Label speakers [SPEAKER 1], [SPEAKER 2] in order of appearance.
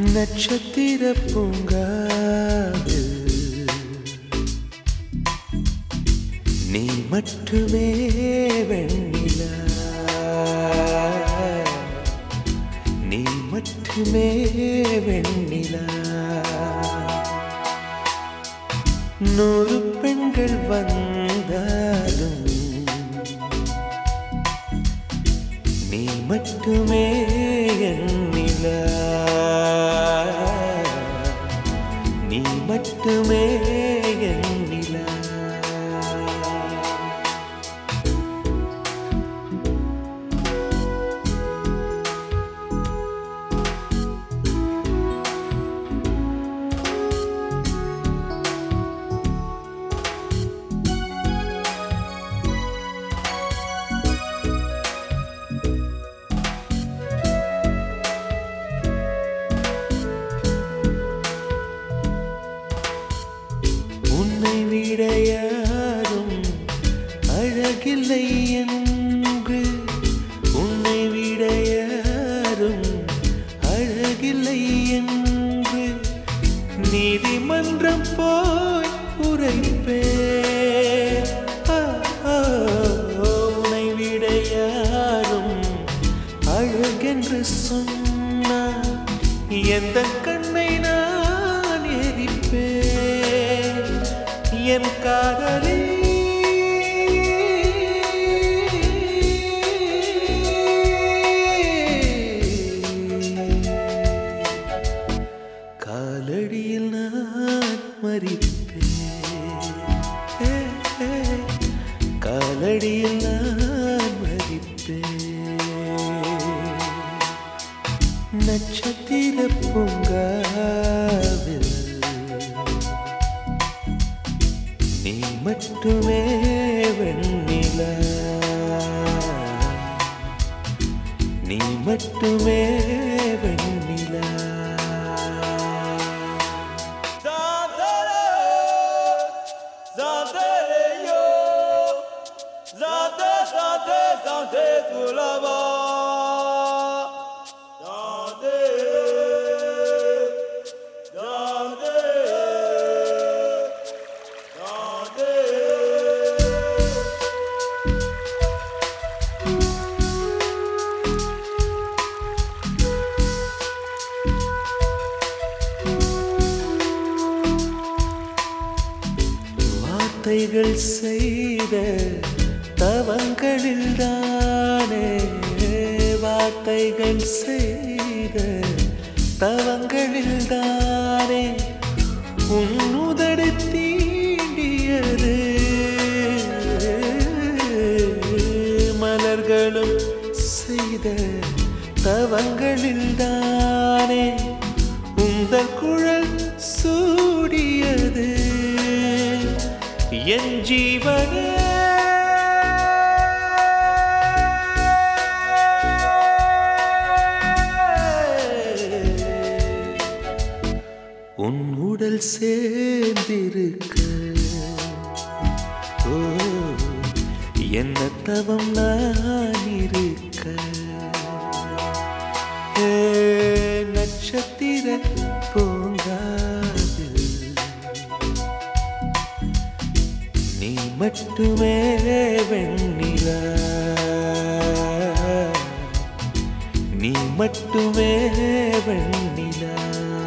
[SPEAKER 1] நட்சத்திர பூங்காவில் நீ மட்டுமே வெண்ணிலா நீ மட்டுமே வெண்ணிலா நூறு பெண்கள் வந்தாலும் நீ மட்டுமே என் நிலா நீ மட்டுமே என் நிலா உன்னை விட யாரும் அழகில்லை என்று உன்னை விட யாரும் அழகில்லை என்று நீதிமன்றம் போய் உரைப்பே உன்னை விட யாரும் அழகென்று சொன்னார் எந்த கண்ணை நான் எரிப்பேன் என் காதலி காலடியில் நான் மறிப்பேன் ஏ, ஏ, காலடியில் நான் மறிப்பேன் நட்சத்திர பூங்காவில் நீ மட்டுமே வெண்ணிலா நீ மட்டுமே வெண்ணிலா வார்த்தைகள் செய்த தவங்களில் தானே வார்த்தைகள் செய்த தவங்களில் தானே உன்னுதடு தீண்டியது மலர்களும் செய்த தவங்களில் தானே உந்தல் குழல் சூடியது என் ஜீவனே உன் உடல் சேர்ந்திருக்க ஓ என்ன தவம் நான் இருக்க ஏ, நட்சத்திர பூங்காவில் நீ மட்டுமே வெண்ணிலா நீ மட்டுமே வெண்ணிலா